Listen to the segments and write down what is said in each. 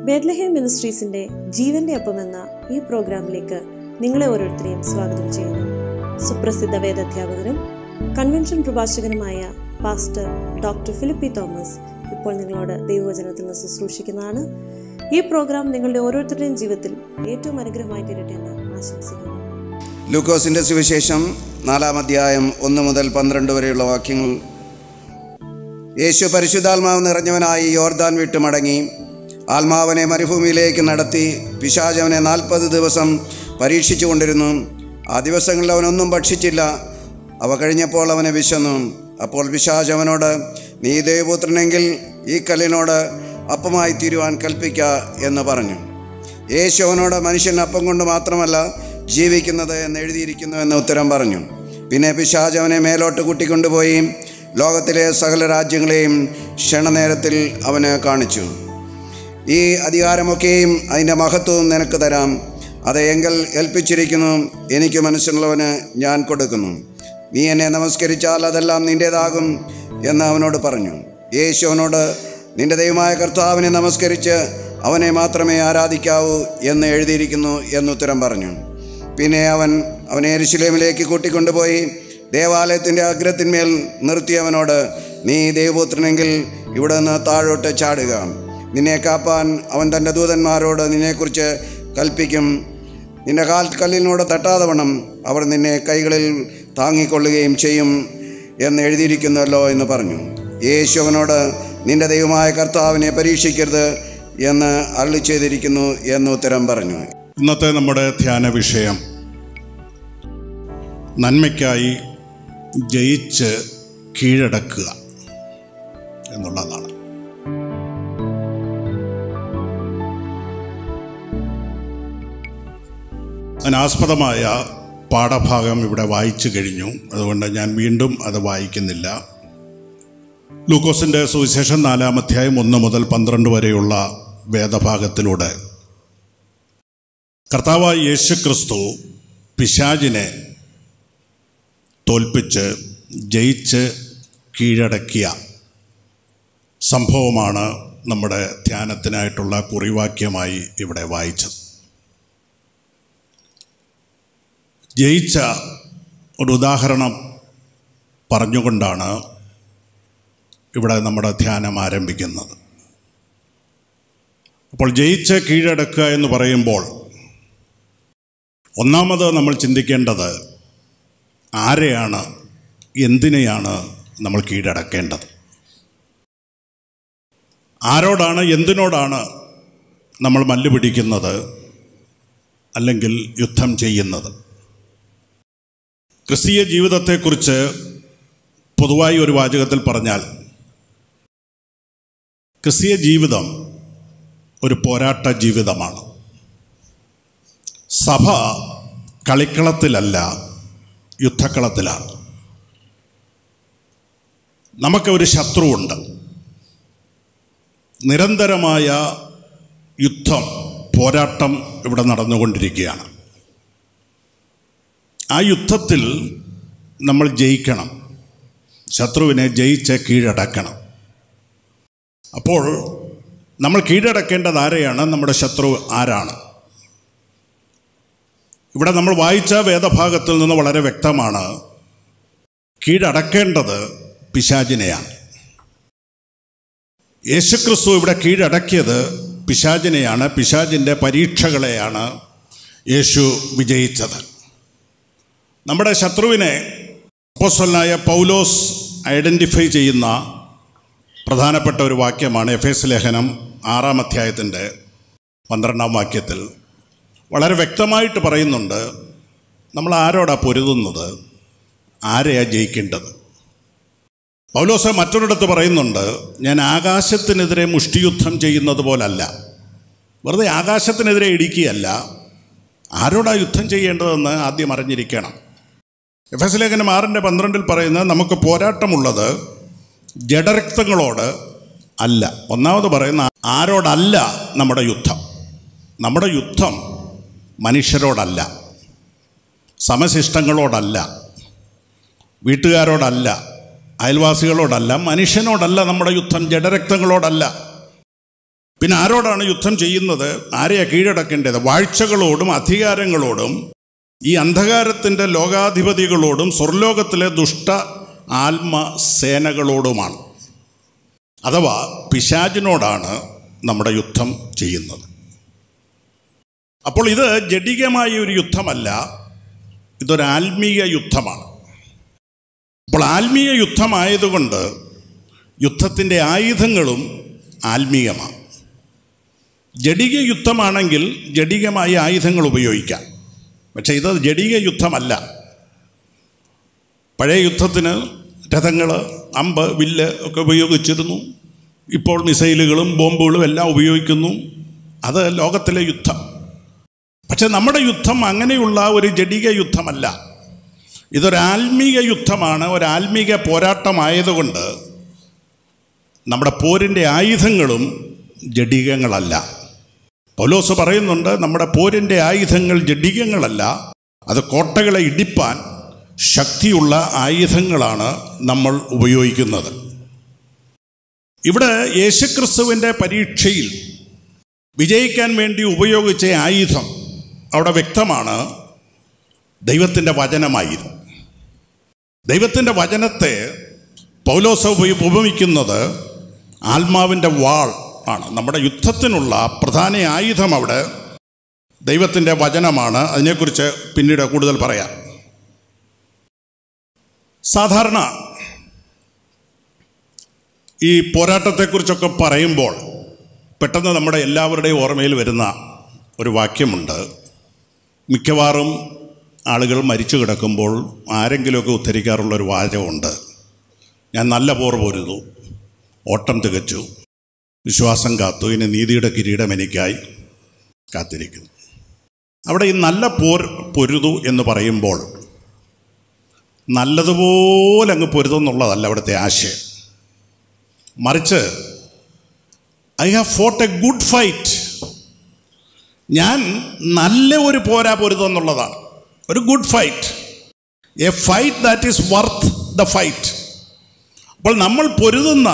ബേദ്ലഹേം മിനിസ്ട്രീസിന്റെ ജീവന്റെ അപ്പം എന്ന ഈ പ്രോഗ്രാമിലേക്ക് നിങ്ങളെ ഓരോരുത്തരെയും സ്വാഗതം ചെയ്യുന്നു സുപ്രസിദ്ധ വേദാധ്യാപകനും കൺവെൻഷൻ പ്രഭാഷകനുമായ പാസ്റ്റർ ഡോക്ടർ ഫിലിപ്പി തോമസ് ഇപ്പോൾ നിങ്ങളോട് ദൈവവചനത്തിൽ നിന്ന് ശുശ്രൂഷിക്കുന്നതാണ് ഈ പ്രോഗ്രാം നിങ്ങളുടെ ഓരോരുത്തരുടെയും ജീവിതത്തിൽ ഏറ്റവും അനുഗ്രഹമായി തീരട്ടെ എന്ന് ആശംസിക്കുന്നു ലൂക്കോസിൻ്റെ സുവിശേഷം നാലാം അധ്യായം ഒന്ന് മുതൽ പന്ത്രണ്ട് വരെയുള്ള വാക്യങ്ങൾ യേശു പരിശുദ്ധാത്മാവ് നിറഞ്ഞവനായി യോർദാൻ വിട്ട് മടങ്ങി ആത്മാവനെ മരുഭൂമിയിലേക്ക് നടത്തി പിശാചവനെ നാൽപ്പത് ദിവസം പരീക്ഷിച്ചു കൊണ്ടിരുന്നു ആ ദിവസങ്ങളിൽ അവനൊന്നും ഭക്ഷിച്ചില്ല അവ കഴിഞ്ഞപ്പോൾ അവനെ വിശന്നു അപ്പോൾ പിശാചവനോട് നീ ദൈവപുത്രനെങ്കിൽ ഈ കല്ലിനോട് അപ്പമായി തീരുവാൻ കൽപ്പിക്ക എന്ന് പറഞ്ഞു യേശു അവനോട് മനുഷ്യൻ അപ്പം കൊണ്ട് മാത്രമല്ല ജീവിക്കുന്നത് എന്ന് എഴുതിയിരിക്കുന്നു എന്ന് ഉത്തരം പറഞ്ഞു പിന്നെ പിശാജ് അവനെ മേലോട്ട് കൂട്ടിക്കൊണ്ടുപോയി ലോകത്തിലെ സകല രാജ്യങ്ങളെയും ക്ഷണനേരത്തിൽ അവന് കാണിച്ചു ഈ അധികാരമൊക്കെയും അതിൻ്റെ മഹത്വവും നിനക്ക് തരാം അത് എങ്കിൽ ഏൽപ്പിച്ചിരിക്കുന്നു എനിക്ക് മനസ്സിലുള്ളവന് ഞാൻ കൊടുക്കുന്നു നീ എന്നെ നമസ്കരിച്ചാൽ അതെല്ലാം നിൻ്റേതാകും എന്ന് അവനോട് പറഞ്ഞു യേശു അവനോട് നിന്റെ ദൈവമായ കർത്താവിനെ നമസ്കരിച്ച് അവനെ മാത്രമേ ആരാധിക്കാവൂ എന്ന് എഴുതിയിരിക്കുന്നു എന്നുത്തരം പറഞ്ഞു പിന്നെ അവൻ അവനെ എരിശിലേമിലേക്ക് കൂട്ടിക്കൊണ്ടുപോയി ദേവാലയത്തിൻ്റെ അഗ്രത്തിന്മേൽ നിർത്തിയവനോട് നീ ദൈവപുത്രനെങ്കിൽ ഇവിടെ നിന്ന് താഴോട്ട് ചാടുക നിന്നെ കാപ്പാൻ അവൻ തൻ്റെ ദൂതന്മാരോട് നിന്നെക്കുറിച്ച് കൽപ്പിക്കും നിന്റെ കാൽ കല്ലിനോട് തട്ടാതെ വണ്ണം അവർ നിന്നെ കൈകളിൽ താങ്ങിക്കൊള്ളുകയും ചെയ്യും എന്ന് എഴുതിയിരിക്കുന്നുവല്ലോ എന്ന് പറഞ്ഞു യേശു അവനോട് നിന്റെ ദൈവമായ കർത്താവിനെ പരീക്ഷിക്കരുത് എന്ന് അള്ളി ചെയ്തിരിക്കുന്നു എന്ന് ഉത്തരം പറഞ്ഞു ഇന്നത്തെ നമ്മുടെ ധ്യാന വിഷയം നന്മയ്ക്കായി ജയിച്ച് കീഴടക്കുക എന്നുള്ളതാണ് അതിനാസ്പദമായ പാഠഭാഗം ഇവിടെ വായിച്ചു കഴിഞ്ഞു അതുകൊണ്ട് ഞാൻ വീണ്ടും അത് വായിക്കുന്നില്ല ലൂക്കോസിൻ്റെ സുവിശേഷം നാലാം അധ്യായം ഒന്ന് മുതൽ പന്ത്രണ്ട് വരെയുള്ള വേദഭാഗത്തിലൂടെ കർത്താവായ യേശു ക്രിസ്തു പിശാജിനെ തോൽപ്പിച്ച് ജയിച്ച് കീഴടക്കിയ സംഭവമാണ് നമ്മുടെ ധ്യാനത്തിനായിട്ടുള്ള കുറിവാക്യമായി ഇവിടെ വായിച്ചത് ജയിച്ച ഒരു ഉദാഹരണം പറഞ്ഞുകൊണ്ടാണ് ഇവിടെ നമ്മുടെ ധ്യാനം ആരംഭിക്കുന്നത് അപ്പോൾ ജയിച്ച് കീഴടക്കുക എന്ന് പറയുമ്പോൾ ഒന്നാമത് നമ്മൾ ചിന്തിക്കേണ്ടത് ആരെയാണ് എന്തിനെയാണ് നമ്മൾ കീഴടക്കേണ്ടത് ആരോടാണ് എന്തിനോടാണ് നമ്മൾ മല്ല് പിടിക്കുന്നത് അല്ലെങ്കിൽ യുദ്ധം ചെയ്യുന്നത് ക്രിസ്തീയ ജീവിതത്തെക്കുറിച്ച് പൊതുവായി ഒരു വാചകത്തിൽ പറഞ്ഞാൽ ക്രിസ്തീയ ജീവിതം ഒരു പോരാട്ട ജീവിതമാണ് സഭ കളിക്കളത്തിലല്ല യുദ്ധക്കളത്തിലാണ് നമുക്ക് ഒരു ശത്രുവുണ്ട് നിരന്തരമായ യുദ്ധം പോരാട്ടം ഇവിടെ നടന്നുകൊണ്ടിരിക്കുകയാണ് ആ യുദ്ധത്തിൽ നമ്മൾ ജയിക്കണം ശത്രുവിനെ ജയിച്ച് കീഴടക്കണം അപ്പോൾ നമ്മൾ കീഴടക്കേണ്ടത് ആരെയാണ് നമ്മുടെ ശത്രു ആരാണ് ഇവിടെ നമ്മൾ വായിച്ച വേദഭാഗത്തിൽ നിന്ന് വളരെ വ്യക്തമാണ് കീഴടക്കേണ്ടത് പിശാചിനെയാണ് യേശുക്രിസ്തു ഇവിടെ കീഴടക്കിയത് പിശാചിനെയാണ് പിശാചിൻ്റെ പരീക്ഷകളെയാണ് യേശു വിജയിച്ചത് നമ്മുടെ ശത്രുവിനെ അപ്പോസ്വലനായ പൗലോസ് ഐഡൻറ്റിഫൈ ചെയ്യുന്ന പ്രധാനപ്പെട്ട ഒരു വാക്യമാണ് എഫ് എസ് ലേഖനം ആറാം അധ്യായത്തിൻ്റെ പന്ത്രണ്ടാം വാക്യത്തിൽ വളരെ വ്യക്തമായിട്ട് പറയുന്നുണ്ട് നമ്മൾ ആരോടാ പൊരുതുന്നത് ആരെയാ ജയിക്കേണ്ടത് പൗലോസ് മറ്റൊരിടത്ത് പറയുന്നുണ്ട് ഞാൻ ആകാശത്തിനെതിരെ മുഷ്ടിയുദ്ധം ചെയ്യുന്നത് പോലല്ല വെറുതെ ആകാശത്തിനെതിരെ ഇടിക്കുകയല്ല ആരോടാ യുദ്ധം ചെയ്യേണ്ടതെന്ന് ആദ്യം അറിഞ്ഞിരിക്കണം എഫ് എസ് ലേഖനം ആറിൻ്റെ പന്ത്രണ്ടിൽ പറയുന്നത് നമുക്ക് പോരാട്ടമുള്ളത് ജഡരക്തങ്ങളോട് അല്ല ഒന്നാമത് പറയുന്ന ആരോടല്ല നമ്മുടെ യുദ്ധം നമ്മുടെ യുദ്ധം മനുഷ്യരോടല്ല സമശിഷ്ടങ്ങളോടല്ല വീട്ടുകാരോടല്ല അയൽവാസികളോടല്ല മനുഷ്യനോടല്ല നമ്മുടെ യുദ്ധം ജഡരക്തങ്ങളോടല്ല പിന്നെ ആരോടാണ് യുദ്ധം ചെയ്യുന്നത് ആരെയാ കീഴടക്കേണ്ടത് വാഴ്ചകളോടും അധികാരങ്ങളോടും ഈ അന്ധകാരത്തിൻ്റെ ലോകാധിപതികളോടും സ്വർലോകത്തിലെ ദുഷ്ട ആത്മസേനകളോടുമാണ് അഥവാ പിശാചിനോടാണ് നമ്മുടെ യുദ്ധം ചെയ്യുന്നത് അപ്പോൾ ഇത് ജഡികമായ ഒരു യുദ്ധമല്ല ഇതൊരു ആത്മീയ യുദ്ധമാണ് അപ്പോൾ ആത്മീയ യുദ്ധമായതുകൊണ്ട് യുദ്ധത്തിൻ്റെ ആയുധങ്ങളും ആത്മീയമാണ് ജഡിക യുദ്ധമാണെങ്കിൽ ജഡികമായ ആയുധങ്ങൾ ഉപയോഗിക്കാം പക്ഷേ ഇത് ജഡിക യുദ്ധമല്ല പഴയ യുദ്ധത്തിന് രഥങ്ങൾ അമ്പ് വില്ല് ഒക്കെ ഉപയോഗിച്ചിരുന്നു ഇപ്പോൾ മിസൈലുകളും ബോംബുകളും എല്ലാം ഉപയോഗിക്കുന്നു അത് ലോകത്തിലെ യുദ്ധം പക്ഷെ നമ്മുടെ യുദ്ധം അങ്ങനെയുള്ള ഒരു ജഡിക യുദ്ധമല്ല ഇതൊരു ആത്മീയ യുദ്ധമാണ് ഒരു ആത്മീക പോരാട്ടമായതുകൊണ്ട് നമ്മുടെ പോരിൻ്റെ ആയുധങ്ങളും ജഡികങ്ങളല്ല പൗലോസ് പറയുന്നുണ്ട് നമ്മുടെ പോരിൻ്റെ ആയുധങ്ങൾ ജഡികങ്ങളല്ല അത് കോട്ടകളെ ഇടിപ്പാൻ ശക്തിയുള്ള ആയുധങ്ങളാണ് നമ്മൾ ഉപയോഗിക്കുന്നത് ഇവിടെ യേശുക്രിസ്തുവിൻ്റെ പരീക്ഷയിൽ വിജയിക്കാൻ വേണ്ടി ഉപയോഗിച്ച ആയുധം അവിടെ വ്യക്തമാണ് ദൈവത്തിൻ്റെ വചനമായിരുന്നു ദൈവത്തിൻ്റെ വചനത്തെ പൗലോസ ഉപ- ഉപമിക്കുന്നത് ആത്മാവിൻ്റെ വാൾ ആണ് നമ്മുടെ യുദ്ധത്തിനുള്ള പ്രധാന ആയുധം അവിടെ ദൈവത്തിൻ്റെ വചനമാണ് അതിനെക്കുറിച്ച് പിന്നീട് കൂടുതൽ പറയാം സാധാരണ ഈ പോരാട്ടത്തെക്കുറിച്ചൊക്കെ പറയുമ്പോൾ പെട്ടെന്ന് നമ്മുടെ എല്ലാവരുടെയും ഓർമ്മയിൽ വരുന്ന ഒരു വാക്യമുണ്ട് മിക്കവാറും ആളുകൾ മരിച്ചു കിടക്കുമ്പോൾ ആരെങ്കിലുമൊക്കെ ഉദ്ധരിക്കാറുള്ള ഒരു വാചകമുണ്ട് ഞാൻ നല്ല പോർ പൊരുതു ഓട്ടം തികച്ചു വിശ്വാസം കാത്തു ഇനി നീതിയുടെ കിരീടം എനിക്കായി കാത്തിരിക്കുന്നു അവിടെ ഈ നല്ല പോർ പൊരുതു എന്ന് പറയുമ്പോൾ നല്ലതുപോലെ അങ്ങ് പൊരുതെന്നുള്ളതല്ല അവിടുത്തെ ആശയം മറിച്ച് I have fought a good fight ഞാൻ നല്ല ഒരു പോരാ പൊരുതെന്നുള്ളതാണ് ഒരു good fight a fight that is worth the fight അപ്പോൾ നമ്മൾ പൊരുതുന്ന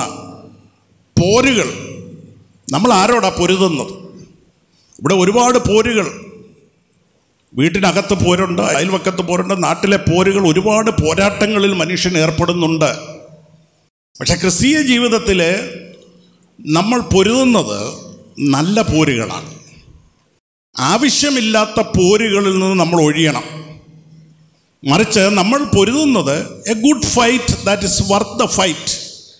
പോരുകൾ നമ്മൾ ആരോടാ പൊരുതുന്നത് ഇവിടെ ഒരുപാട് പോരുകൾ വീട്ടിനകത്ത് പോരുണ്ട് അയൽവക്കത്ത് പോരുണ്ട് നാട്ടിലെ പോരുകൾ ഒരുപാട് പോരാട്ടങ്ങളിൽ മനുഷ്യൻ ഏർപ്പെടുന്നുണ്ട് പക്ഷെ ക്രിസ്തീയ ജീവിതത്തിൽ നമ്മൾ പൊരുതുന്നത് നല്ല പോരുകളാണ് ആവശ്യമില്ലാത്ത പോരുകളിൽ നിന്ന് നമ്മൾ ഒഴിയണം മറിച്ച് നമ്മൾ പൊരുതുന്നത് a good fight that is worth the fight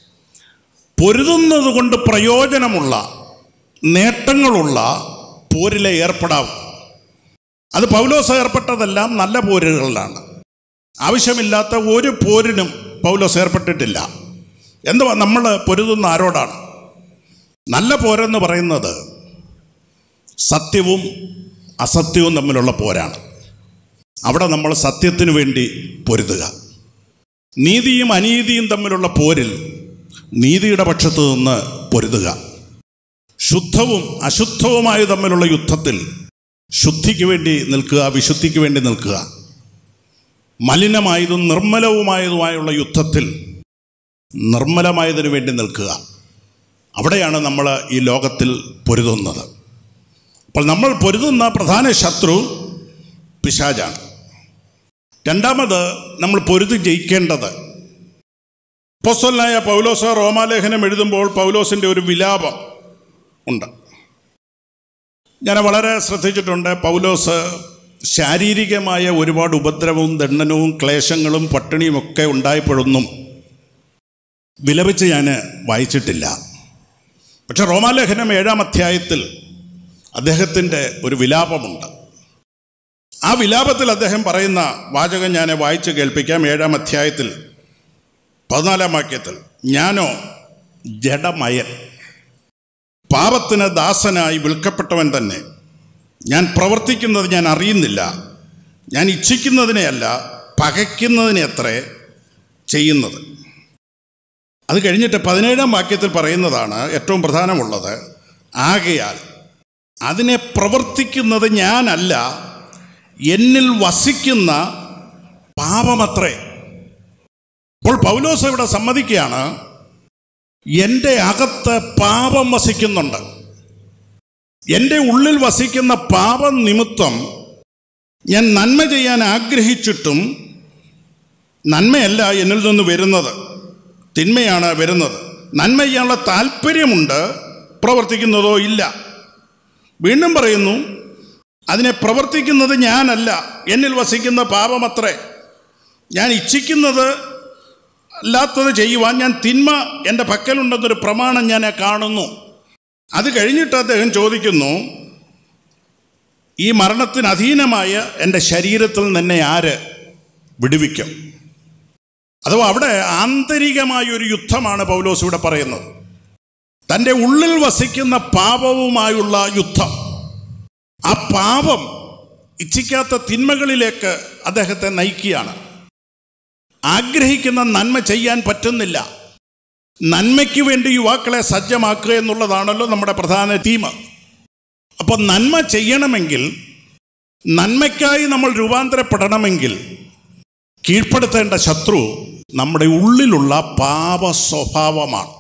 പൊരുതുന്നത് കൊണ്ട് പ്രയോജനമുള്ള നേട്ടങ്ങളുള്ള പോരിലെ ഏർപ്പെടാവും അത് പൗലോസ് ഏർപ്പെട്ടതെല്ലാം നല്ല പോരുകളിലാണ് ആവശ്യമില്ലാത്ത ഒരു പോരിനും പൗലോസ് ഏർപ്പെട്ടിട്ടില്ല എന്തുവാ നമ്മൾ പൊരുതുന്ന ആരോടാണ് നല്ല പോരെന്ന് പറയുന്നത് സത്യവും അസത്യവും തമ്മിലുള്ള പോരാണ് അവിടെ നമ്മൾ സത്യത്തിനു വേണ്ടി പൊരുതുക നീതിയും അനീതിയും തമ്മിലുള്ള പോരിൽ നീതിയുടെ പക്ഷത്ത് നിന്ന് പൊരുതുക ശുദ്ധവും അശുദ്ധവുമായ തമ്മിലുള്ള യുദ്ധത്തിൽ ശുദ്ധിക്ക് വേണ്ടി നിൽക്കുക വിശുദ്ധിക്ക് വേണ്ടി നിൽക്കുക മലിനമായതും നിർമ്മലവുമായതുമായുള്ള യുദ്ധത്തിൽ നിർമ്മലമായതിനു വേണ്ടി നിൽക്കുക അവിടെയാണ് നമ്മൾ ഈ ലോകത്തിൽ പൊരുതുന്നത് അപ്പോൾ നമ്മൾ പൊരുതുന്ന പ്രധാന ശത്രു പിശാചാണ് രണ്ടാമത് നമ്മൾ പൊരുതി ജയിക്കേണ്ടത് പൊസ്വലായ പൗലോസ് റോമാലേഖനം എഴുതുമ്പോൾ പൗലോസിൻ്റെ ഒരു വിലാപം ഉണ്ട് ഞാൻ വളരെ ശ്രദ്ധിച്ചിട്ടുണ്ട് പൗലോസ് ശാരീരികമായ ഒരുപാട് ഉപദ്രവവും ദണ്ഡനവും ക്ലേശങ്ങളും പട്ടിണിയും ഒക്കെ ഉണ്ടായപ്പോഴൊന്നും വിലപിച്ച് ഞാൻ വായിച്ചിട്ടില്ല പക്ഷെ റോമാലേഖനം ഏഴാം അധ്യായത്തിൽ അദ്ദേഹത്തിൻ്റെ ഒരു വിലാപമുണ്ട് ആ വിലാപത്തിൽ അദ്ദേഹം പറയുന്ന വാചകം ഞാൻ വായിച്ച് കേൾപ്പിക്കാം ഏഴാം അധ്യായത്തിൽ പതിനാലാം വാക്യത്തിൽ ഞാനോ ജഡമയൻ പാപത്തിന് ദാസനായി വിൽക്കപ്പെട്ടവൻ തന്നെ ഞാൻ പ്രവർത്തിക്കുന്നത് ഞാൻ അറിയുന്നില്ല ഞാൻ ഇച്ഛിക്കുന്നതിനെയല്ല പകയ്ക്കുന്നതിനെ അത്രേ ചെയ്യുന്നത് അത് കഴിഞ്ഞിട്ട് പതിനേഴാം വാക്യത്തിൽ പറയുന്നതാണ് ഏറ്റവും പ്രധാനമുള്ളത് ആകയാൽ അതിനെ പ്രവർത്തിക്കുന്നത് ഞാനല്ല എന്നിൽ വസിക്കുന്ന പാപമത്രേ അപ്പോൾ പൗലോസ് ഇവിടെ സമ്മതിക്കുകയാണ് എൻ്റെ അകത്ത് പാപം വസിക്കുന്നുണ്ട് എൻ്റെ ഉള്ളിൽ വസിക്കുന്ന പാപം നിമിത്തം ഞാൻ നന്മ ചെയ്യാൻ ആഗ്രഹിച്ചിട്ടും നന്മയല്ല എന്നിൽ നിന്ന് വരുന്നത് തിന്മയാണ് വരുന്നത് നന്മ ചെയ്യാനുള്ള താല്പര്യമുണ്ട് പ്രവർത്തിക്കുന്നതോ ഇല്ല വീണ്ടും പറയുന്നു അതിനെ പ്രവർത്തിക്കുന്നത് ഞാനല്ല എന്നിൽ വസിക്കുന്ന പാപമത്രേ ഞാൻ ഇച്ഛിക്കുന്നത് അല്ലാത്തത് ചെയ്യുവാൻ ഞാൻ തിന്മ എൻ്റെ പക്കലുണ്ടെന്നൊരു പ്രമാണം ഞാൻ കാണുന്നു അത് കഴിഞ്ഞിട്ട് അദ്ദേഹം ചോദിക്കുന്നു ഈ മരണത്തിന് അധീനമായ എൻ്റെ ശരീരത്തിൽ നിന്നെ ആര് വിടുവിക്കും അഥവാ അവിടെ ആന്തരികമായ ഒരു യുദ്ധമാണ് പൗലോസ് ഇവിടെ പറയുന്നത് തൻ്റെ ഉള്ളിൽ വസിക്കുന്ന പാപവുമായുള്ള യുദ്ധം ആ പാപം ഇച്ഛിക്കാത്ത തിന്മകളിലേക്ക് അദ്ദേഹത്തെ നയിക്കുകയാണ് ആഗ്രഹിക്കുന്ന നന്മ ചെയ്യാൻ പറ്റുന്നില്ല നന്മയ്ക്ക് വേണ്ടി യുവാക്കളെ സജ്ജമാക്കുക എന്നുള്ളതാണല്ലോ നമ്മുടെ പ്രധാന തീം അപ്പോൾ നന്മ ചെയ്യണമെങ്കിൽ നന്മയ്ക്കായി നമ്മൾ രൂപാന്തരപ്പെടണമെങ്കിൽ കീഴ്പ്പെടുത്തേണ്ട ശത്രു നമ്മുടെ ഉള്ളിലുള്ള പാപ സ്വഭാവമാണ്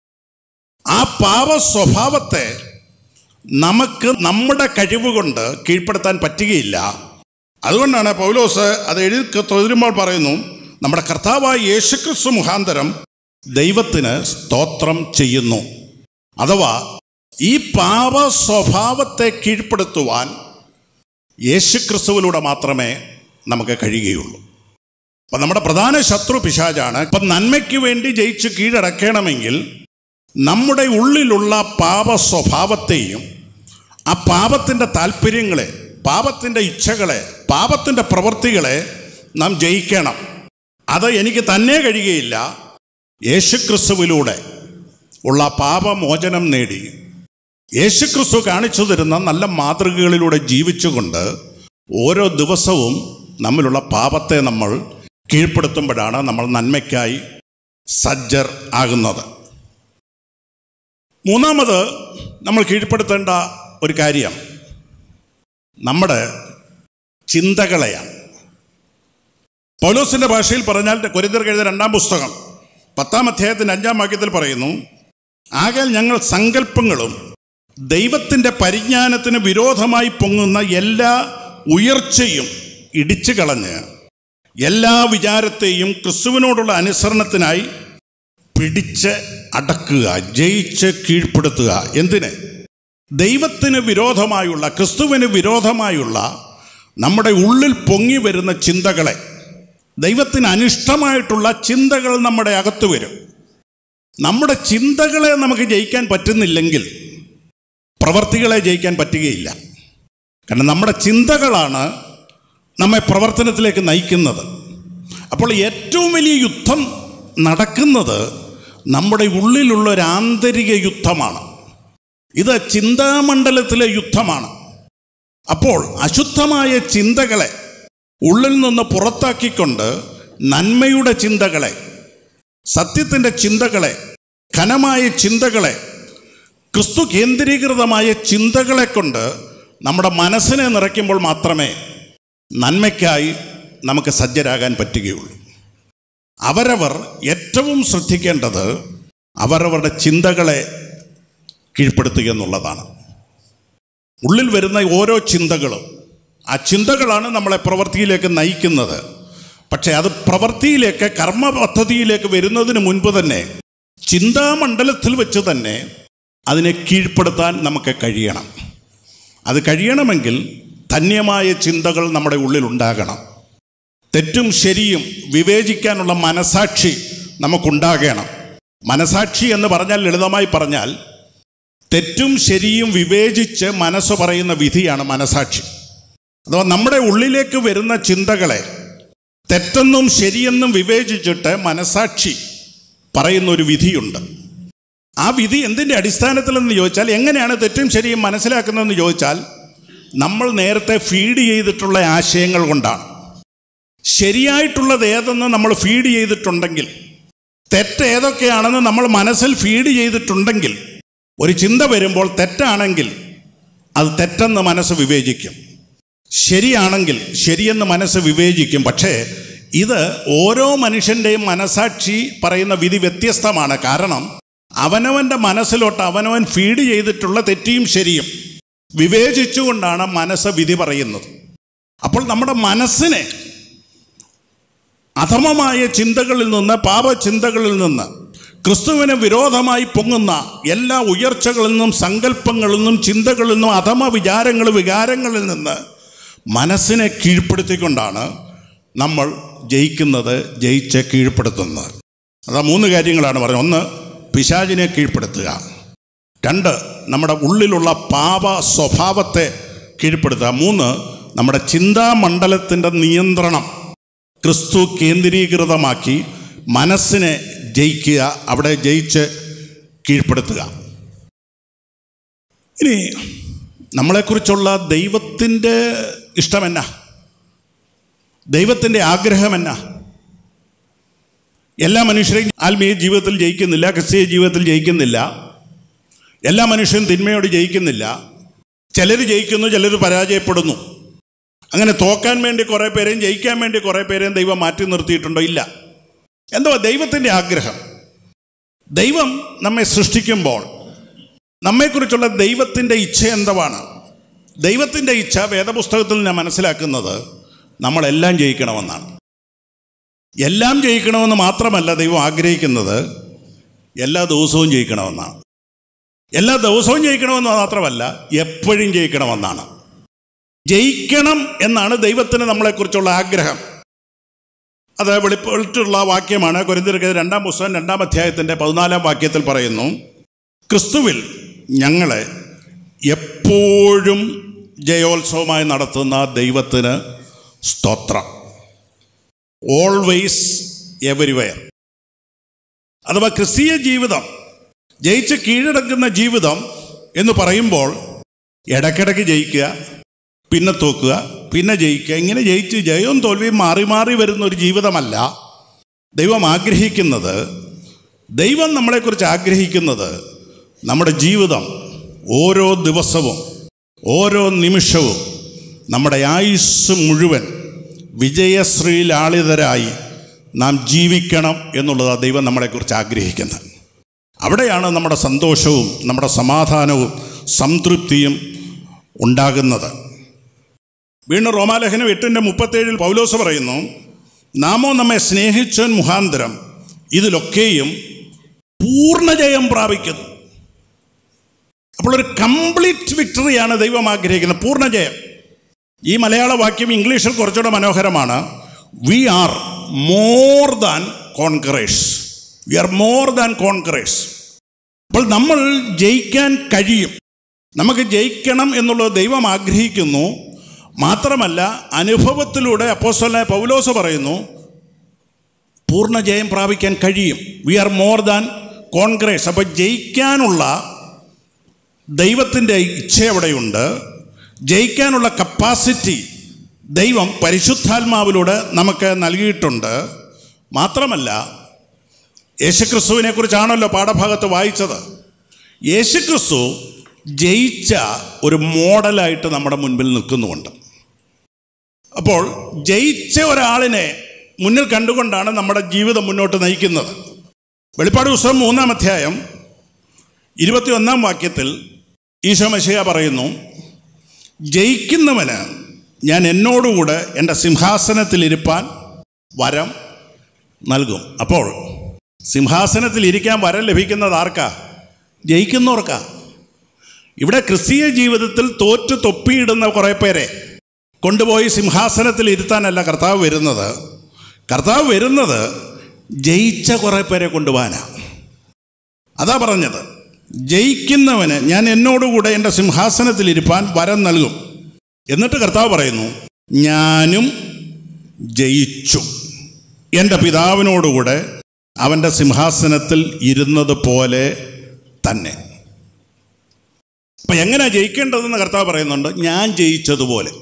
ആ പാപ സ്വഭാവത്തെ നമുക്ക് നമ്മുടെ കഴിവ് കൊണ്ട് കീഴ്പ്പെടുത്താൻ പറ്റുകയില്ല അതുകൊണ്ടാണ് പൗലോസ് അത് എഴുതി തൊഴുമ്പോൾ പറയുന്നു നമ്മുടെ കർത്താവായ യേശുക്രിസ്തു മുഖാന്തരം ദൈവത്തിന് സ്തോത്രം ചെയ്യുന്നു അഥവാ ഈ പാപ സ്വഭാവത്തെ കീഴ്പ്പെടുത്തുവാൻ യേശുക്രിസ്തുവിലൂടെ മാത്രമേ നമുക്ക് കഴിയുകയുള്ളൂ അപ്പം നമ്മുടെ പ്രധാന ശത്രു പിശാചാണ് ഇപ്പം നന്മയ്ക്ക് വേണ്ടി ജയിച്ച് കീഴടക്കണമെങ്കിൽ നമ്മുടെ ഉള്ളിലുള്ള പാപ സ്വഭാവത്തെയും ആ പാപത്തിൻ്റെ താല്പര്യങ്ങളെ പാപത്തിൻ്റെ ഇച്ഛകളെ പാപത്തിൻ്റെ പ്രവൃത്തികളെ നാം ജയിക്കണം അത് എനിക്ക് തന്നെ കഴിയുകയില്ല യേശുക്രിസ്തുവിലൂടെ ഉള്ള പാപമോചനം നേടി യേശുക്രിസ്തു കാണിച്ചു തരുന്ന നല്ല മാതൃകകളിലൂടെ ജീവിച്ചുകൊണ്ട് ഓരോ ദിവസവും നമ്മിലുള്ള പാപത്തെ നമ്മൾ കീഴ്പ്പെടുത്തുമ്പോഴാണ് നമ്മൾ നന്മയ്ക്കായി സജ്ജർ ആകുന്നത് മൂന്നാമത് നമ്മൾ കീഴ്പ്പെടുത്തേണ്ട ഒരു കാര്യം നമ്മുടെ ചിന്തകളെയാണ് പൗലോസിന്റെ ഭാഷയിൽ പറഞ്ഞാൽ കൊരിന്തർ എഴുതിയ രണ്ടാം പുസ്തകം പത്താം അധ്യായത്തിൻ്റെ അഞ്ചാം വാക്യത്തിൽ പറയുന്നു ആകെ ഞങ്ങൾ സങ്കല്പങ്ങളും ദൈവത്തിൻ്റെ പരിജ്ഞാനത്തിന് വിരോധമായി പൊങ്ങുന്ന എല്ലാ ഉയർച്ചയും ഇടിച്ചു കളഞ്ഞ് എല്ലാ വിചാരത്തെയും ക്രിസ്തുവിനോടുള്ള അനുസരണത്തിനായി പിടിച്ച് അടക്കുക ജയിച്ച് കീഴ്പ്പെടുത്തുക എന്തിന് ദൈവത്തിന് വിരോധമായുള്ള ക്രിസ്തുവിന് വിരോധമായുള്ള നമ്മുടെ ഉള്ളിൽ പൊങ്ങി വരുന്ന ചിന്തകളെ ദൈവത്തിന് അനിഷ്ടമായിട്ടുള്ള ചിന്തകൾ നമ്മുടെ അകത്ത് വരും നമ്മുടെ ചിന്തകളെ നമുക്ക് ജയിക്കാൻ പറ്റുന്നില്ലെങ്കിൽ പ്രവർത്തികളെ ജയിക്കാൻ പറ്റുകയില്ല കാരണം നമ്മുടെ ചിന്തകളാണ് നമ്മെ പ്രവർത്തനത്തിലേക്ക് നയിക്കുന്നത് അപ്പോൾ ഏറ്റവും വലിയ യുദ്ധം നടക്കുന്നത് നമ്മുടെ ഉള്ളിലുള്ള ഒരു ആന്തരിക യുദ്ധമാണ് ഇത് ചിന്താമണ്ഡലത്തിലെ യുദ്ധമാണ് അപ്പോൾ അശുദ്ധമായ ചിന്തകളെ ഉള്ളിൽ നിന്ന് പുറത്താക്കിക്കൊണ്ട് നന്മയുടെ ചിന്തകളെ സത്യത്തിൻ്റെ ചിന്തകളെ ഘനമായ ചിന്തകളെ ക്രിസ്തു കേന്ദ്രീകൃതമായ ചിന്തകളെ കൊണ്ട് നമ്മുടെ മനസ്സിനെ നിറയ്ക്കുമ്പോൾ മാത്രമേ നന്മയ്ക്കായി നമുക്ക് സജ്ജരാകാൻ പറ്റുകയുള്ളൂ അവരവർ ഏറ്റവും ശ്രദ്ധിക്കേണ്ടത് അവരവരുടെ ചിന്തകളെ കീഴ്പ്പെടുത്തുക എന്നുള്ളതാണ് ഉള്ളിൽ വരുന്ന ഓരോ ചിന്തകളും ആ ചിന്തകളാണ് നമ്മളെ പ്രവൃത്തിയിലേക്ക് നയിക്കുന്നത് പക്ഷേ അത് പ്രവൃത്തിയിലേക്ക് കർമ്മ പദ്ധതിയിലേക്ക് വരുന്നതിന് മുൻപ് തന്നെ ചിന്താമണ്ഡലത്തിൽ വെച്ച് തന്നെ അതിനെ കീഴ്പ്പെടുത്താൻ നമുക്ക് കഴിയണം അത് കഴിയണമെങ്കിൽ ധന്യമായ ചിന്തകൾ നമ്മുടെ ഉള്ളിൽ ഉണ്ടാകണം തെറ്റും ശരിയും വിവേചിക്കാനുള്ള മനസാക്ഷി നമുക്കുണ്ടാകണം മനസാക്ഷി എന്ന് പറഞ്ഞാൽ ലളിതമായി പറഞ്ഞാൽ തെറ്റും ശരിയും വിവേചിച്ച് മനസ്സ് പറയുന്ന വിധിയാണ് മനസാക്ഷി അഥവാ നമ്മുടെ ഉള്ളിലേക്ക് വരുന്ന ചിന്തകളെ തെറ്റെന്നും ശരിയെന്നും വിവേചിച്ചിട്ട് മനസാക്ഷി പറയുന്ന ഒരു വിധിയുണ്ട് ആ വിധി എന്തിൻ്റെ അടിസ്ഥാനത്തിലെന്ന് ചോദിച്ചാൽ എങ്ങനെയാണ് തെറ്റും ശരിയും മനസ്സിലാക്കുന്നതെന്ന് ചോദിച്ചാൽ നമ്മൾ നേരത്തെ ഫീഡ് ചെയ്തിട്ടുള്ള ആശയങ്ങൾ കൊണ്ടാണ് ശരിയായിട്ടുള്ളത് ഏതെന്ന് നമ്മൾ ഫീഡ് ചെയ്തിട്ടുണ്ടെങ്കിൽ തെറ്റ് ഏതൊക്കെയാണെന്ന് നമ്മൾ മനസ്സിൽ ഫീഡ് ചെയ്തിട്ടുണ്ടെങ്കിൽ ഒരു ചിന്ത വരുമ്പോൾ തെറ്റാണെങ്കിൽ അത് തെറ്റെന്ന് മനസ്സ് വിവേചിക്കും ശരിയാണെങ്കിൽ ശരിയെന്ന് മനസ്സ് വിവേചിക്കും പക്ഷേ ഇത് ഓരോ മനുഷ്യൻ്റെയും മനസാക്ഷി പറയുന്ന വിധി വ്യത്യസ്തമാണ് കാരണം അവനവൻ്റെ മനസ്സിലോട്ട് അവനവൻ ഫീഡ് ചെയ്തിട്ടുള്ള തെറ്റിയും ശരിയും വിവേചിച്ചുകൊണ്ടാണ് മനസ്സ് വിധി പറയുന്നത് അപ്പോൾ നമ്മുടെ മനസ്സിനെ അധമമായ ചിന്തകളിൽ നിന്ന് പാപചിന്തകളിൽ നിന്ന് ക്രിസ്തുവിന് വിരോധമായി പൊങ്ങുന്ന എല്ലാ ഉയർച്ചകളിൽ നിന്നും സങ്കല്പങ്ങളിൽ നിന്നും ചിന്തകളിൽ നിന്നും അധമ വിചാരങ്ങൾ വികാരങ്ങളിൽ നിന്ന് മനസ്സിനെ കീഴ്പ്പെടുത്തിക്കൊണ്ടാണ് നമ്മൾ ജയിക്കുന്നത് ജയിച്ച് കീഴ്പ്പെടുത്തുന്നത് അതാ മൂന്ന് കാര്യങ്ങളാണ് പറഞ്ഞത് ഒന്ന് പിശാചിനെ കീഴ്പ്പെടുത്തുക രണ്ട് നമ്മുടെ ഉള്ളിലുള്ള പാപ സ്വഭാവത്തെ കീഴ്പ്പെടുത്തുക മൂന്ന് നമ്മുടെ ചിന്താമണ്ഡലത്തിൻ്റെ നിയന്ത്രണം ക്രിസ്തു കേന്ദ്രീകൃതമാക്കി മനസ്സിനെ ജയിക്കുക അവിടെ ജയിച്ച് കീഴ്പ്പെടുത്തുക ഇനി നമ്മളെക്കുറിച്ചുള്ള ദൈവത്തിൻ്റെ ഇഷ്ടമെന്നാ ദൈവത്തിൻ്റെ ആഗ്രഹം എന്നാ എല്ലാ മനുഷ്യരെയും ആത്മീയ ജീവിതത്തിൽ ജയിക്കുന്നില്ല ക്രിസ്തീയ ജീവിതത്തിൽ ജയിക്കുന്നില്ല എല്ലാ മനുഷ്യരും തിന്മയോട് ജയിക്കുന്നില്ല ചിലർ ജയിക്കുന്നു ചിലർ പരാജയപ്പെടുന്നു അങ്ങനെ തോക്കാൻ വേണ്ടി കുറേ പേരെയും ജയിക്കാൻ വേണ്ടി കുറേ പേരെയും ദൈവം മാറ്റി നിർത്തിയിട്ടുണ്ടോ ഇല്ല എന്തോ ദൈവത്തിൻ്റെ ആഗ്രഹം ദൈവം നമ്മെ സൃഷ്ടിക്കുമ്പോൾ നമ്മെക്കുറിച്ചുള്ള ദൈവത്തിൻ്റെ ഇച്ഛ എന്തുവാണ് ദൈവത്തിൻ്റെ ഇച്ഛ വേദപുസ്തകത്തിൽ ഞാൻ മനസ്സിലാക്കുന്നത് നമ്മളെല്ലാം ജയിക്കണമെന്നാണ് എല്ലാം ജയിക്കണമെന്ന് മാത്രമല്ല ദൈവം ആഗ്രഹിക്കുന്നത് എല്ലാ ദിവസവും ജയിക്കണമെന്നാണ് എല്ലാ ദിവസവും ജയിക്കണമെന്ന് മാത്രമല്ല എപ്പോഴും ജയിക്കണമെന്നാണ് ജയിക്കണം എന്നാണ് ദൈവത്തിന് നമ്മളെക്കുറിച്ചുള്ള ആഗ്രഹം അത് വെളിപ്പെട്ടുള്ള വാക്യമാണ് കൊരിന്തിർക്ക് രണ്ടാം പുസ്തകം രണ്ടാം അധ്യായത്തിൻ്റെ പതിനാലാം വാക്യത്തിൽ പറയുന്നു ക്രിസ്തുവിൽ ഞങ്ങളെ എപ്പോഴും ജയോത്സവമായി നടത്തുന്ന ദൈവത്തിന് സ്തോത്രം ഓൾവേസ് എവരിവെയർ അഥവാ ക്രിസ്തീയ ജീവിതം ജയിച്ച് കീഴടക്കുന്ന ജീവിതം എന്ന് പറയുമ്പോൾ ഇടയ്ക്കിടയ്ക്ക് ജയിക്കുക പിന്നെ തോക്കുക പിന്നെ ജയിക്കുക ഇങ്ങനെ ജയിച്ച് ജയവും തോൽവിയും മാറി മാറി വരുന്ന ഒരു ജീവിതമല്ല ദൈവം ആഗ്രഹിക്കുന്നത് ദൈവം നമ്മളെക്കുറിച്ച് ആഗ്രഹിക്കുന്നത് നമ്മുടെ ജീവിതം ഓരോ ദിവസവും ഓരോ നിമിഷവും നമ്മുടെ ആയുസ് മുഴുവൻ വിജയശ്രീലാളിതരായി നാം ജീവിക്കണം എന്നുള്ളതാണ് ദൈവം നമ്മളെക്കുറിച്ച് ആഗ്രഹിക്കുന്നത് അവിടെയാണ് നമ്മുടെ സന്തോഷവും നമ്മുടെ സമാധാനവും സംതൃപ്തിയും ഉണ്ടാകുന്നത് വീണ്ടും റോമാലേഖനം എട്ടിൻ്റെ മുപ്പത്തേഴിൽ പൗലോസ് പറയുന്നു നാമോ നമ്മെ സ്നേഹിച്ചവൻ മുഖാന്തരം ഇതിലൊക്കെയും പൂർണ്ണജയം പ്രാപിക്കുന്നു അപ്പോൾ ഒരു കംപ്ലീറ്റ് വിക്ടറിയാണ് ദൈവം ആഗ്രഹിക്കുന്നത് പൂർണ്ണജയം ഈ മലയാള വാക്യം ഇംഗ്ലീഷിൽ കുറച്ചുകൂടെ മനോഹരമാണ് we are more than conquerors we are more than conquerors അപ്പോൾ നമ്മൾ ജയിക്കാൻ കഴിയും നമുക്ക് ജയിക്കണം എന്നുള്ളത് ദൈവം ആഗ്രഹിക്കുന്നു മാത്രമല്ല അനുഭവത്തിലൂടെ അപ്പോസ്തലനായ പൗലോസ് പറയുന്നു പൂർണ്ണ ജയം പ്രാപിക്കാൻ കഴിയും we are more than conquerors അപ്പോൾ ജയിക്കാനുള്ള ദൈവത്തിൻ്റെ ഇച്ഛ അവിടെയുണ്ട് ജയിക്കാനുള്ള കപ്പാസിറ്റി ദൈവം പരിശുദ്ധാത്മാവിലൂടെ നമുക്ക് നൽകിയിട്ടുണ്ട് മാത്രമല്ല യേശുക്രിസ്തുവിനെ കുറിച്ചാണല്ലോ പാഠഭാഗത്ത് വായിച്ചത് യേശുക്രിസ്തു ജയിച്ച ഒരു മോഡലായിട്ട് നമ്മുടെ മുൻപിൽ നിൽക്കുന്നുമുണ്ട് അപ്പോൾ ജയിച്ച ഒരാളിനെ മുന്നിൽ കണ്ടുകൊണ്ടാണ് നമ്മുടെ ജീവിതം മുന്നോട്ട് നയിക്കുന്നത് വെളിപ്പാട് പുസ്തകം മൂന്നാം അധ്യായം ഇരുപത്തിയൊന്നാം വാക്യത്തിൽ ഈശോ മശിയ പറയുന്നു ജയിക്കുന്നവന് ഞാൻ എന്നോടുകൂടെ എൻ്റെ സിംഹാസനത്തിലിരിപ്പാൻ വരം നൽകും അപ്പോൾ സിംഹാസനത്തിൽ ഇരിക്കാൻ വരം ലഭിക്കുന്നത് ആർക്കാ ജയിക്കുന്നവർക്കാ ഇവിടെ ക്രിസ്തീയ ജീവിതത്തിൽ തോറ്റു തൊപ്പിയിടുന്ന കുറേ പേരെ കൊണ്ടുപോയി സിംഹാസനത്തിൽ ഇരുത്താനല്ല കർത്താവ് വരുന്നത് കർത്താവ് വരുന്നത് ജയിച്ച കുറേ പേരെ കൊണ്ടുപോകാനാണ് അതാ പറഞ്ഞത് ജയിക്കുന്നവന് ഞാൻ എന്നോടുകൂടെ എൻ്റെ സിംഹാസനത്തിൽ ഇരുപ്പാൻ വരം നൽകും എന്നിട്ട് കർത്താവ് പറയുന്നു ഞാനും ജയിച്ചു എൻ്റെ പിതാവിനോടുകൂടെ അവൻ്റെ സിംഹാസനത്തിൽ ഇരുന്നത് പോലെ തന്നെ അപ്പം എങ്ങനെ ജയിക്കേണ്ടതെന്ന് കർത്താവ് പറയുന്നുണ്ട് ഞാൻ ജയിച്ചതുപോലെ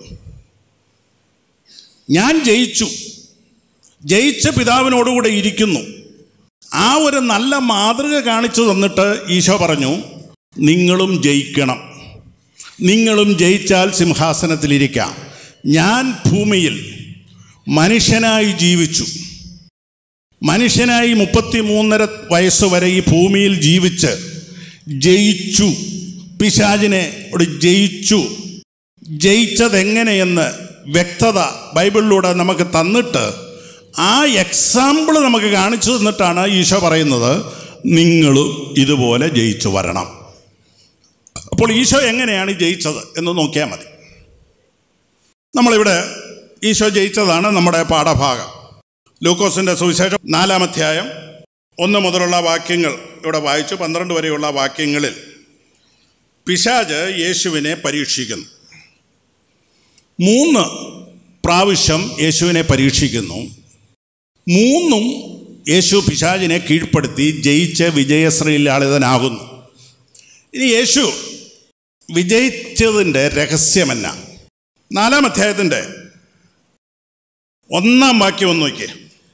ഞാൻ ജയിച്ചു ജയിച്ച പിതാവിനോടുകൂടെ ഇരിക്കുന്നു ആ ഒരു നല്ല മാതൃക കാണിച്ചു തന്നിട്ട് ഈശോ പറഞ്ഞു നിങ്ങളും ജയിക്കണം നിങ്ങളും ജയിച്ചാൽ സിംഹാസനത്തിലിരിക്കാം ഞാൻ ഭൂമിയിൽ മനുഷ്യനായി ജീവിച്ചു മനുഷ്യനായി മുപ്പത്തി മൂന്നര വയസ്സ് വരെ ഈ ഭൂമിയിൽ ജീവിച്ച് ജയിച്ചു പിശാചിനെ ഒരു ജയിച്ചു ജയിച്ചതെങ്ങനെയെന്ന് വ്യക്തത ബൈബിളിലൂടെ നമുക്ക് തന്നിട്ട് ആ എക്സാമ്പിൾ നമുക്ക് കാണിച്ചു തന്നിട്ടാണ് ഈശോ പറയുന്നത് നിങ്ങൾ ഇതുപോലെ ജയിച്ചു വരണം അപ്പോൾ ഈശോ എങ്ങനെയാണ് ജയിച്ചത് എന്ന് നോക്കിയാൽ മതി നമ്മളിവിടെ ഈശോ ജയിച്ചതാണ് നമ്മുടെ പാഠഭാഗം ലൂക്കോസിൻ്റെ സുവിശേഷം നാലാം അധ്യായം ഒന്ന് മുതലുള്ള വാക്യങ്ങൾ ഇവിടെ വായിച്ചു പന്ത്രണ്ട് വരെയുള്ള വാക്യങ്ങളിൽ പിശാജ് യേശുവിനെ പരീക്ഷിക്കുന്നു മൂന്ന് പ്രാവശ്യം യേശുവിനെ പരീക്ഷിക്കുന്നു മൂന്നും യേശു പിശാചിനെ കീഴ്പ്പെടുത്തി ജയിച്ച് വിജയശ്രീലാളിതനാകുന്നു ഇനി യേശു വിജയിച്ചതിൻ്റെ രഹസ്യമെന്ന നാലാം അധ്യായത്തിൻ്റെ ഒന്നാം വാക്യം ഒന്ന് നോക്കിയേ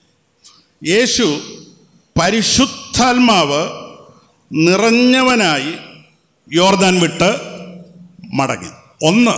യേശു പരിശുദ്ധാത്മാവ് നിറഞ്ഞവനായി യോർദാൻ വിട്ട് മടങ്ങി ഒന്ന്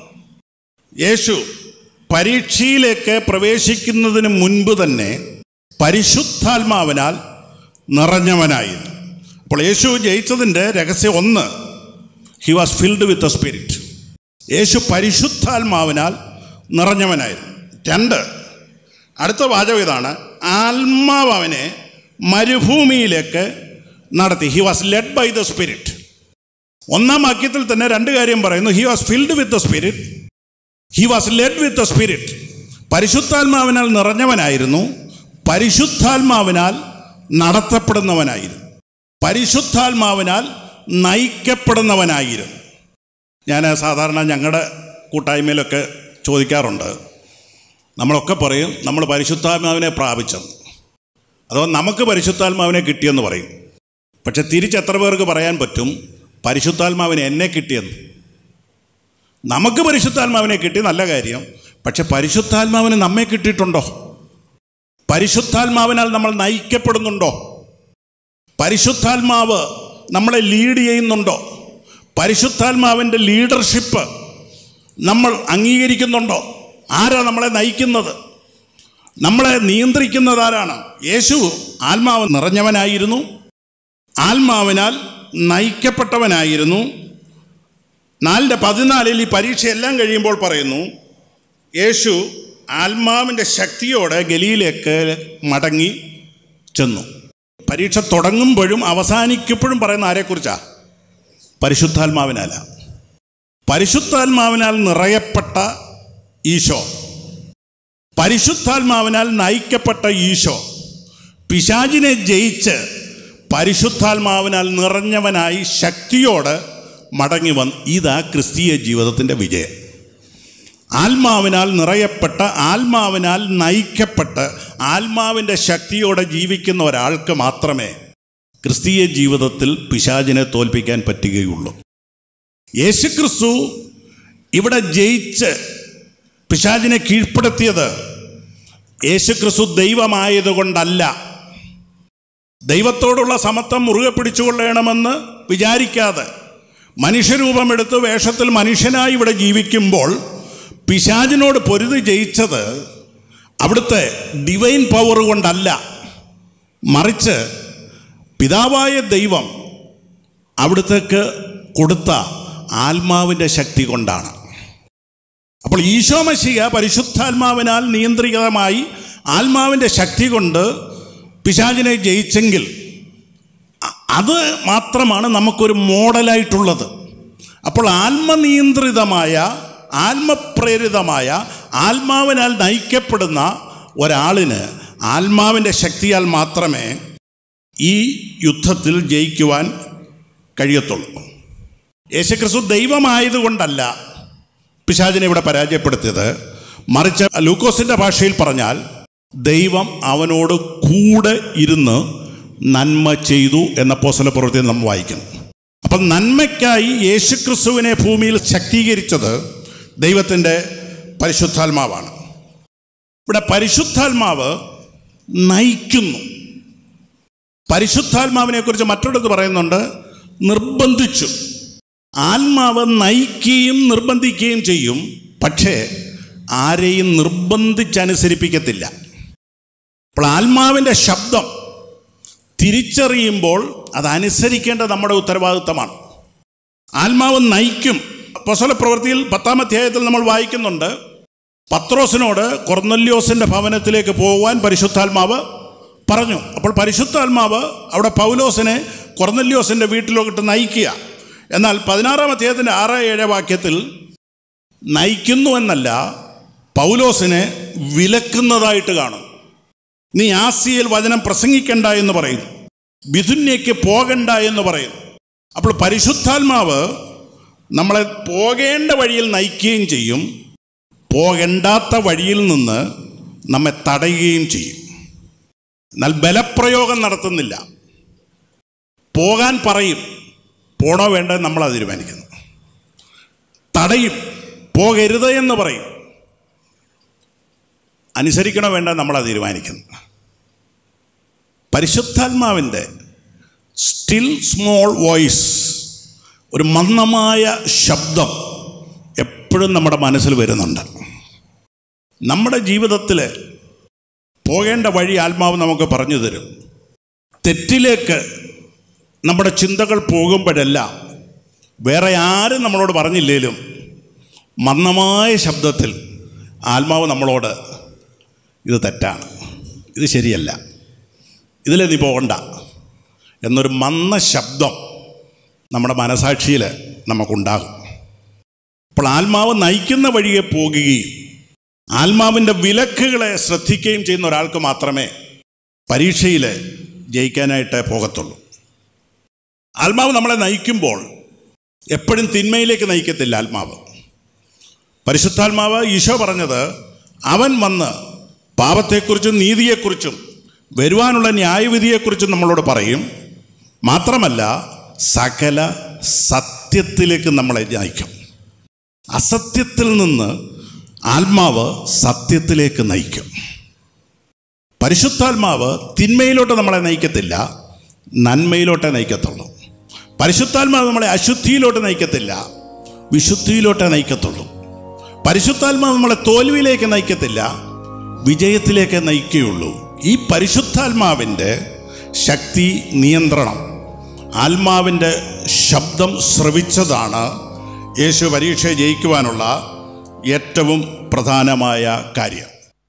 യേശു പരീക്ഷയിലേക്ക് പ്രവേശിക്കുന്നതിന് മുൻപ് തന്നെ പരിശുദ്ധാത്മാവിനാൽ നിറഞ്ഞവനായിരുന്നു അപ്പോൾ യേശു ജയിച്ചതിൻ്റെ രഹസ്യം ഒന്ന് he was filled with a spirit യേശു പരിശുദ്ധാത്മാവിനാൽ നിറഞ്ഞവനായിരുന്നു രണ്ട് അടുത്ത വാചകം ഇതാണ് ആത്മാവ് അവനെ മരുഭൂമിയിലേക്ക് നടത്തി he was led by the spirit ഒന്നാം വാക്യത്തിൽ തന്നെ രണ്ട് കാര്യം പറയുന്നു he was filled with the spirit he was led with the spirit പരിശുദ്ധാത്മാവിനാൽ നിറഞ്ഞവനായിരുന്നു പരിശുദ്ധാത്മാവിനാൽ നടത്തപ്പെടുന്നവനായിരുന്നു പരിശുദ്ധാത്മാവിനാൽ നയിക്കപ്പെടുന്നവനായിരുന്നു ഞാൻ സാധാരണ ഞങ്ങളുടെ കൂട്ടായ്മയിലൊക്കെ ചോദിക്കാറുണ്ട് നമ്മളൊക്കെ പറയും നമ്മൾ പരിശുദ്ധാത്മാവിനെ പ്രാപിച്ചെന്ന് അതോ നമുക്ക് പരിശുദ്ധാത്മാവിനെ കിട്ടിയെന്ന് പറയും പക്ഷെ തിരിച്ചെത്ര പേർക്ക് പറയാൻ പറ്റും പരിശുദ്ധാത്മാവിനെ എന്നെ കിട്ടിയെന്ന് നമുക്ക് പരിശുദ്ധാത്മാവിനെ കിട്ടി നല്ല കാര്യം പക്ഷെ പരിശുദ്ധാത്മാവിന് നമ്മെ കിട്ടിയിട്ടുണ്ടോ പരിശുദ്ധാത്മാവിനാൽ നമ്മൾ നയിക്കപ്പെടുന്നുണ്ടോ പരിശുദ്ധാത്മാവ് നമ്മളെ ലീഡ് ചെയ്യുന്നുണ്ടോ പരിശുദ്ധാത്മാവിൻ്റെ ലീഡർഷിപ്പ് നമ്മൾ അംഗീകരിക്കുന്നുണ്ടോ ആരാ നമ്മളെ നയിക്കുന്നത് നമ്മളെ നിയന്ത്രിക്കുന്നത് ആരാണ് യേശു ആത്മാവ് നിറഞ്ഞവനായിരുന്നു ആത്മാവിനാൽ നയിക്കപ്പെട്ടവനായിരുന്നു നാലിൻ്റെ പതിനാലിൽ ഈ പരീക്ഷയെല്ലാം കഴിയുമ്പോൾ പറയുന്നു യേശു ആത്മാവിൻ്റെ ശക്തിയോടെ ഗലിയിലേക്ക് മടങ്ങി ചെന്നു പരീക്ഷ തുടങ്ങുമ്പോഴും അവസാനിക്കുമ്പോഴും പറയുന്ന ആരെക്കുറിച്ചാ പരിശുദ്ധാത്മാവിനല്ല പരിശുദ്ധാത്മാവിനാൽ നിറയപ്പെട്ട ഈശോ പരിശുദ്ധാത്മാവിനാൽ നയിക്കപ്പെട്ട ഈശോ പിശാചിനെ ജയിച്ച് പരിശുദ്ധാത്മാവിനാൽ നിറഞ്ഞവനായി ശക്തിയോട് മടങ്ങി വന്ന് ഇതാ ക്രിസ്തീയ ജീവിതത്തിൻ്റെ വിജയം ആത്മാവിനാൽ നിറയപ്പെട്ട ആത്മാവിനാൽ നയിക്കപ്പെട്ട് ആത്മാവിൻ്റെ ശക്തിയോടെ ജീവിക്കുന്ന ഒരാൾക്ക് മാത്രമേ ക്രിസ്തീയ ജീവിതത്തിൽ പിശാചിനെ തോൽപ്പിക്കാൻ പറ്റുകയുള്ളൂ യേശുക്രിസ്തു ഇവിടെ ജയിച്ച് പിശാചിനെ കീഴ്പ്പെടുത്തിയത് യേശുക്രിസ്തു ദൈവമായതുകൊണ്ടല്ല ദൈവത്തോടുള്ള സമത്വം മുറുകെ പിടിച്ചുകൊള്ളണമെന്ന് വിചാരിക്കാതെ മനുഷ്യരൂപമെടുത്ത് വേഷത്തിൽ മനുഷ്യനായി ഇവിടെ ജീവിക്കുമ്പോൾ പിശാചിനോട് പൊരുതി ജയിച്ചത് അവിടുത്തെ ഡിവൈൻ പവർ കൊണ്ടല്ല മറിച്ച് പിതാവായ ദൈവം അവിടുത്തേക്ക് കൊടുത്ത ആത്മാവിൻ്റെ ശക്തി കൊണ്ടാണ് അപ്പോൾ ഈശോ മശിക പരിശുദ്ധാത്മാവിനാൽ നിയന്ത്രിതമായി ആത്മാവിൻ്റെ ശക്തി കൊണ്ട് പിശാചിനെ ജയിച്ചെങ്കിൽ അ- അത് മാത്രമാണ് നമുക്കൊരു മോഡലായിട്ടുള്ളത് അപ്പോൾ ആത്മനിയന്ത്രിതമായ ആത്മപ്രേരിതമായ ആത്മാവിനാൽ നയിക്കപ്പെടുന്ന ഒരാളിന് ആത്മാവിൻ്റെ ശക്തിയാൽ മാത്രമേ ഈ യുദ്ധത്തിൽ ജയിക്കുവാൻ കഴിയത്തുള്ളൂ യേശുക്രിസ്തു ദൈവമായതുകൊണ്ടല്ല പിശാചിനെ ഇവിടെ പരാജയപ്പെടുത്തിയത് മറിച്ച് ലൂക്കോസിൻ്റെ ഭാഷയിൽ പറഞ്ഞാൽ ദൈവം അവനോട് കൂടെ ഇരുന്ന് നന്മ ചെയ്തു എന്ന പോസല പ്രവൃത്തി നമ്മൾ വായിക്കുന്നു അപ്പം നന്മയ്ക്കായി യേശുക്രിസ്തുവിനെ ഭൂമിയിൽ ശക്തീകരിച്ചത് ദൈവത്തിൻ്റെ പരിശുദ്ധാത്മാവാണ് ഇവിടെ പരിശുദ്ധാത്മാവ് നയിക്കുന്നു പരിശുദ്ധാത്മാവിനെ കുറിച്ച് മറ്റൊരിടത്ത് പറയുന്നുണ്ട് നിർബന്ധിച്ചു ആത്മാവ് നയിക്കുകയും നിർബന്ധിക്കുകയും ചെയ്യും പക്ഷേ ആരെയും നിർബന്ധിച്ചനുസരിപ്പിക്കത്തില്ല അപ്പോൾ ആത്മാവിൻ്റെ ശബ്ദം തിരിച്ചറിയുമ്പോൾ അത് അനുസരിക്കേണ്ടത് നമ്മുടെ ഉത്തരവാദിത്തമാണ് ആത്മാവ് നയിക്കും പൊസല പ്രവൃത്തിയിൽ പത്താം അധ്യായത്തിൽ നമ്മൾ വായിക്കുന്നുണ്ട് പത്രോസിനോട് കൊർന്നല്യോസിൻ്റെ ഭവനത്തിലേക്ക് പോകുവാൻ പരിശുദ്ധാത്മാവ് പറഞ്ഞു അപ്പോൾ പരിശുദ്ധാത്മാവ് അവിടെ പൗലോസിനെ കൊർന്നല്യോസിൻ്റെ വീട്ടിലോട്ട് നയിക്കുക എന്നാൽ പതിനാറാം അധ്യായത്തിൻ്റെ ആറ് ഏഴ് വാക്യത്തിൽ നയിക്കുന്നു എന്നല്ല പൗലോസിനെ വിലക്കുന്നതായിട്ട് കാണും നീ ആസിയയിൽ വചനം പ്രസംഗിക്കണ്ട എന്ന് പറയുന്നു ബിഥുന്യയ്ക്ക് പോകണ്ട എന്ന് പറയുന്നു അപ്പോൾ പരിശുദ്ധാത്മാവ് നമ്മളെ പോകേണ്ട വഴിയിൽ നയിക്കുകയും ചെയ്യും പോകണ്ടാത്ത വഴിയിൽ നിന്ന് നമ്മെ തടയുകയും ചെയ്യും എന്നാൽ ബലപ്രയോഗം നടത്തുന്നില്ല പോകാൻ പറയും പോണോ വേണ്ടോ നമ്മളത് തീരുമാനിക്കുന്നു തടയും പോകരുത് എന്ന് പറയും അനുസരിക്കണോ വേണ്ട നമ്മളത് തീരുമാനിക്കുന്നു പരിശുദ്ധാത്മാവിൻ്റെ സ്റ്റിൽ സ്മോൾ വോയിസ് ഒരു മന്ദമായ ശബ്ദം എപ്പോഴും നമ്മുടെ മനസ്സിൽ വരുന്നുണ്ട് നമ്മുടെ ജീവിതത്തിൽ പോകേണ്ട വഴി ആത്മാവ് നമുക്ക് പറഞ്ഞു തരും തെറ്റിലേക്ക് നമ്മുടെ ചിന്തകൾ പോകുമ്പോഴെല്ലാം വേറെ ആരും നമ്മളോട് പറഞ്ഞില്ലേലും മന്ദമായ ശബ്ദത്തിൽ ആത്മാവ് നമ്മളോട് ഇത് തെറ്റാണ് ഇത് ശരിയല്ല ഇതിലെ നീ പോകണ്ട എന്നൊരു മന്ന ശബ്ദം നമ്മുടെ മനസാക്ഷിയിൽ നമുക്കുണ്ടാകും അപ്പോൾ ആത്മാവ് നയിക്കുന്ന വഴിയെ പോകുകയും ആത്മാവിൻ്റെ വിലക്കുകളെ ശ്രദ്ധിക്കുകയും ചെയ്യുന്ന ഒരാൾക്ക് മാത്രമേ പരീക്ഷയിൽ ജയിക്കാനായിട്ട് പോകത്തുള്ളൂ ആത്മാവ് നമ്മളെ നയിക്കുമ്പോൾ എപ്പോഴും തിന്മയിലേക്ക് നയിക്കത്തില്ല ആത്മാവ് പരിശുദ്ധാത്മാവ് ഈശോ പറഞ്ഞത് അവൻ വന്ന് പാപത്തെക്കുറിച്ചും നീതിയെക്കുറിച്ചും വരുവാനുള്ള ന്യായവിധിയെക്കുറിച്ചും നമ്മളോട് പറയും മാത്രമല്ല സകല സത്യത്തിലേക്ക് നമ്മളെ നയിക്കും അസത്യത്തിൽ നിന്ന് ആത്മാവ് സത്യത്തിലേക്ക് നയിക്കും പരിശുദ്ധാത്മാവ് തിന്മയിലോട്ട് നമ്മളെ നയിക്കത്തില്ല നന്മയിലോട്ടേ നയിക്കത്തുള്ളൂ പരിശുദ്ധാത്മാവ് നമ്മളെ അശുദ്ധിയിലോട്ട് നയിക്കത്തില്ല വിശുദ്ധിയിലോട്ടേ നയിക്കത്തുള്ളൂ പരിശുദ്ധാത്മാവ് നമ്മളെ തോൽവിയിലേക്ക് നയിക്കത്തില്ല വിജയത്തിലേക്ക് നയിക്കുകയുള്ളൂ ഈ പരിശുദ്ധാത്മാവിൻ്റെ ശക്തി നിയന്ത്രണം ആത്മാവിൻ്റെ ശബ്ദം ശ്രവിച്ചതാണ് യേശു പരീക്ഷ ജയിക്കുവാനുള്ള ഏറ്റവും പ്രധാനമായ കാര്യം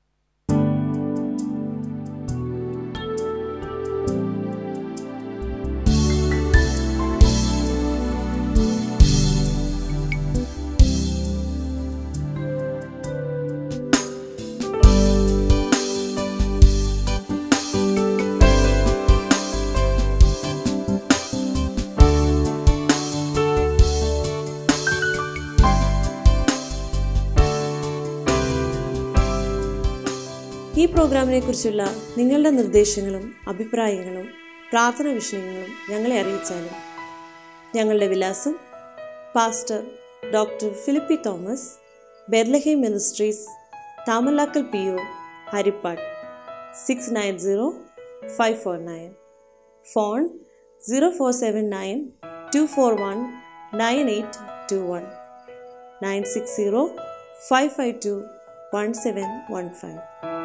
ഈ പ്രോഗ്രാമിനെ കുറിച്ചുള്ള നിങ്ങളുടെ നിർദ്ദേശങ്ങളും അഭിപ്രായങ്ങളും പ്രാർത്ഥന വിഷയങ്ങളും ഞങ്ങളെ അറിയിച്ചാലും ഞങ്ങളുടെ വിലാസം pastor doctor Philip Thomas Bethlehem ministries Thamalakkal P O Haripad six nine zero five four nine phone zero four seven nine two four one nine eight two one nine six zero five five two one seven one five